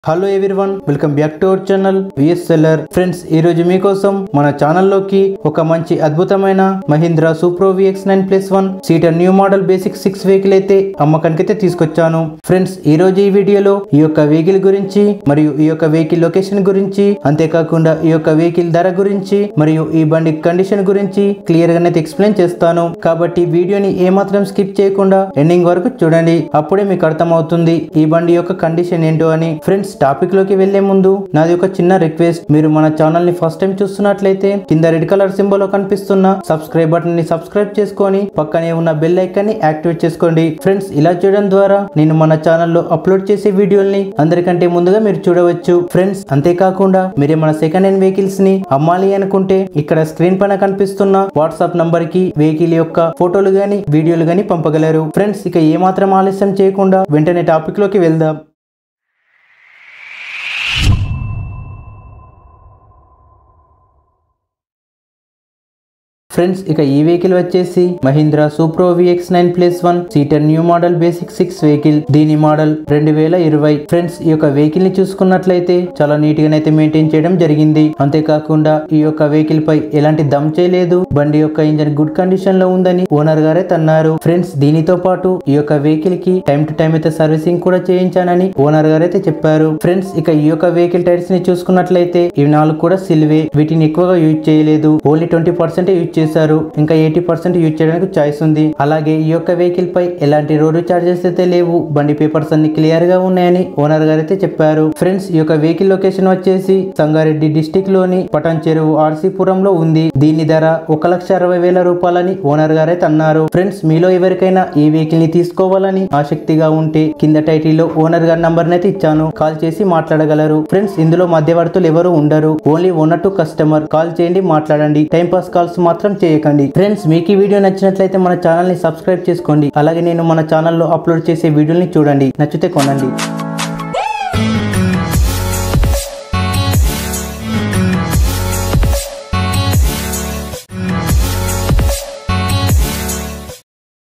hello everyone welcome back to our channel VS seller friends ఈ రోజు మీకోసం మన ఛానల్లోకి ఒక మంచి అద్భుతమైన Mahindra Supro VX nine plus one seater new model basic six vehicle అయితే అమ్మకానికైతే తీసుకొచ్చాను ఫ్రెండ్స్ ఈ రోజు ఈ వీడియోలో ఈ యొక్క వెహికల్ గురించి మరియు ఈ యొక్క వెహికల్ లొకేషన్ గురించి అంతేకాకుండా ఈ యొక్క వెహికల్ ధర గురించి మరియు ఈ బండి కండిషన్ గురించి క్లియర్ గానే ఎక్స్ప్లెయిన్ చేస్తాను కాబట్టి వీడియోని ఏమాత్రం స్కిప్ చేయకుండా ఎండింగ్ వరకు చూడండి అప్పుడే మీకు అర్థమవుతుంది ఈ బండి యొక్క కండిషన్ ఏంటో అని ఫ్రెండ్స్ టాపిక్ లోకి వెళ్లే ముందు నాది ఒక చిన్న రిక్వెస్ట్ మీరు మన ఛానల్ ని ఫస్ట్ టైం చూస్తున్నట్లయితే కింద రెడ్ కలర్ సింబల్ లో కనిపిస్తున్న సబ్స్క్రైబ్ బటన్ ని సబ్స్క్రైబ్ చేసుకొని పక్కనే ఉన్న బెల్ ఐకాన్ ని యాక్టివేట్ చేసుకోండి ఫ్రెండ్స్ ఇలా చేయడం ద్వారా నేను మన ఛానల్లో అప్లోడ్ చేసే వీడియోల్ని అందరికంటే ముందుగా మీరు చూడవచ్చు ఫ్రెండ్స్ అంతేకాకుండా మీరు మన సెకండ్ హ్యాండ్ వెహికల్స్ ని అమ్మాలి అనుకుంటే ఇక్కడ స్క్రీన్ పైన కనిపిస్తున్న వాట్సాప్ నంబర్ కి వెహికల్ యొక్క ఫోటోలు గాని వీడియోలు గాని పంపగలరు ఫ్రెండ్స్ ఇక ఏమాత్రం ఆలస్యం చేయకుండా వెంటనే టాపిక్ లోకి వెళ్దాం ఫ్రెండ్స్ ఇక ఈ వెహికల్ వచ్చేసి Mahindra Supro VX nine plus one seater new model basic six vehicle దీని మోడల్ రెండు వేల ఇరవై ఫ్రెండ్స్ ఈ యొక్క వెహికల్ ని చూసుకున్నట్లయితే చాలా నీట్ గానైతే మెయింటైన్ చేయడం జరిగింది అంతేకాకుండా ఈ యొక్క వెహికల్ పై ఎలాంటి దమ్ చేయలేదు బండి యొక్క ఇంజన్ గుడ్ కండిషన్ లో ఉందని ఓనర్ గారే తన్నారు ఫ్రెండ్స్ దీనితో పాటు ఈ యొక్క వెహికల్ కి టైం టు టైం అయితే సర్వీసింగ్ కూడా చేయించానని ఓనర్ గారు అయితే చెప్పారు ఫ్రెండ్స్ ఇక ఈ యొక్క వెహికల్ టైర్స్ ని చూసుకున్నట్లయితే ఇవి నాలుగు కూడా సిల్వే వీటిని ఎక్కువగా యూజ్ చేయలేదు ఓన్లీ ట్వంటీ పర్సెంట్ యూజ్ చేశారు ఇంకా ఎయిటీ పర్సెంట్ యూజ్ చేయడానికి చాయిస్ ఉంది అలాగే ఈ యొక్క వెహికల్ పై ఎలాంటి రోడ్ చార్జెస్ అయితే లేవు బండి పేపర్స్ అన్ని క్లియర్ గా ఉన్నాయని ఓనర్ గారు అయితే చెప్పారు ఫ్రెండ్స్ ఈ యొక్క వెహికల్ లొకేషన్ వచ్చేసి సంగారెడ్డి డిస్టిక్ లోని పటాన్ చెరువు ఆర్సీపురంలో ఉంది దీని ధర ఒక లక్ష అరవై వేల రూపాయలని ఓనర్ గారు అయితే అన్నారు ఫ్రెండ్స్ మీలో ఎవరికైనా ఈ వెహికల్ ని తీసుకోవాలని ఆసక్తిగా ఉంటే కింద టైటిల్ లో ఓనర్ గారి నంబర్ అయితే ఇచ్చాను కాల్ చేసి మాట్లాడగలరు ఫ్రెండ్స్ ఇందులో మధ్యవర్తులు ఎవరు ఉండరు only owner to customer call చేయండి మాట్లాడండి టైం పాస్ కాల్స్ మాత్రం చేయకండి ఫ్రెండ్స్ మీకు ఈ వీడియో నచ్చినట్లయితే మన ఛానల్ ని సబ్స్క్రైబ్ చేసుకోండి అలాగే నేను మన ఛానల్లో అప్లోడ్ చేసే వీడియోని చూడండి నచ్చితే కొనండి